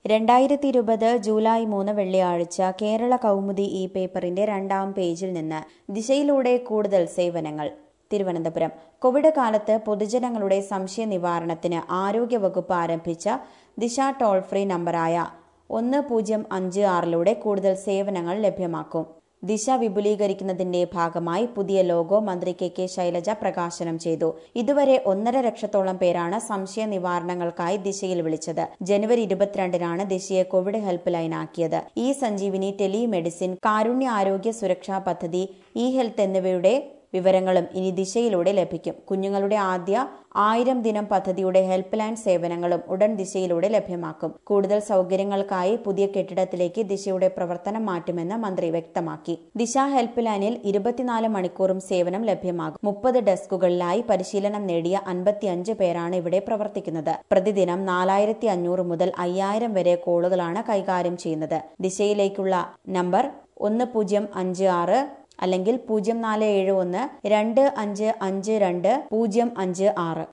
രണ്ടായിരത്തി ഇരുപത് ജൂലൈ മൂന്ന് വെള്ളിയാഴ്ച കേരള കൗമുദി ഈ പേപ്പറിന്റെ രണ്ടാം പേജിൽ നിന്ന് ദിശയിലൂടെ കൂടുതൽ സേവനങ്ങൾ തിരുവനന്തപുരം കോവിഡ് കാലത്ത് പൊതുജനങ്ങളുടെ സംശയ നിവാരണത്തിന് ആരോഗ്യവകുപ്പ് ആരംഭിച്ച ദിശ ടോൾ ഫ്രീ നമ്പറായ ഒന്ന് പൂജ്യം അഞ്ച് ആറിലൂടെ കൂടുതൽ സേവനങ്ങൾ ലഭ്യമാക്കും ദിശ വിപുലീകരിക്കുന്നതിന്റെ ഭാഗമായി പുതിയ ലോഗോ മന്ത്രി കെ കെ ശൈലജ പ്രകാശനം ചെയ്തു ഇതുവരെ ഒന്നര ലക്ഷത്തോളം പേരാണ് സംശയ നിവാരണങ്ങൾക്കായി ദിശയിൽ വിളിച്ചത് ജനുവരി ഇരുപത്തിരണ്ടിനാണ് ദിശയെ കോവിഡ് ഹെൽപ്പ് ലൈനാക്കിയത് ഇ സഞ്ജീവിനി ടെലിമെഡിസിൻ കാരുണ്യ ആരോഗ്യ സുരക്ഷാ പദ്ധതി ഇ ഹെൽത്ത് എന്നിവയുടെ വിവരങ്ങളും ഇനി ദിശയിലൂടെ ലഭിക്കും കുഞ്ഞുങ്ങളുടെ ആദ്യ ആയിരം ദിനം പദ്ധതിയുടെ ഹെൽപ്പ് ലൈൻ സേവനങ്ങളും ഉടൻ ദിശയിലൂടെ ലഭ്യമാക്കും കൂടുതൽ സൗകര്യങ്ങൾക്കായി പുതിയ കെട്ടിടത്തിലേക്ക് ദിശയുടെ പ്രവർത്തനം മാറ്റുമെന്ന് മന്ത്രി വ്യക്തമാക്കി ദിശ ഹെൽപ്പ് ലൈനിൽ ഇരുപത്തിനാല് മണിക്കൂറും സേവനം ലഭ്യമാകും മുപ്പത് ഡെസ്കുകളിലായി പരിശീലനം നേടിയ അൻപത്തിയഞ്ച് പേരാണ് ഇവിടെ പ്രവർത്തിക്കുന്നത് പ്രതിദിനം നാലായിരത്തി അഞ്ഞൂറ് മുതൽ അയ്യായിരം വരെ കോളുകളാണ് കൈകാര്യം ചെയ്യുന്നത് ദിശയിലേക്കുള്ള നമ്പർ ഒന്ന് പൂജ്യം അഞ്ച് ആറ് അല്ലെങ്കിൽ പൂജ്യം നാല് ഏഴ് ഒന്ന് രണ്ട് അഞ്ച് അഞ്ച് രണ്ട് പൂജ്യം അഞ്ച് ആറ്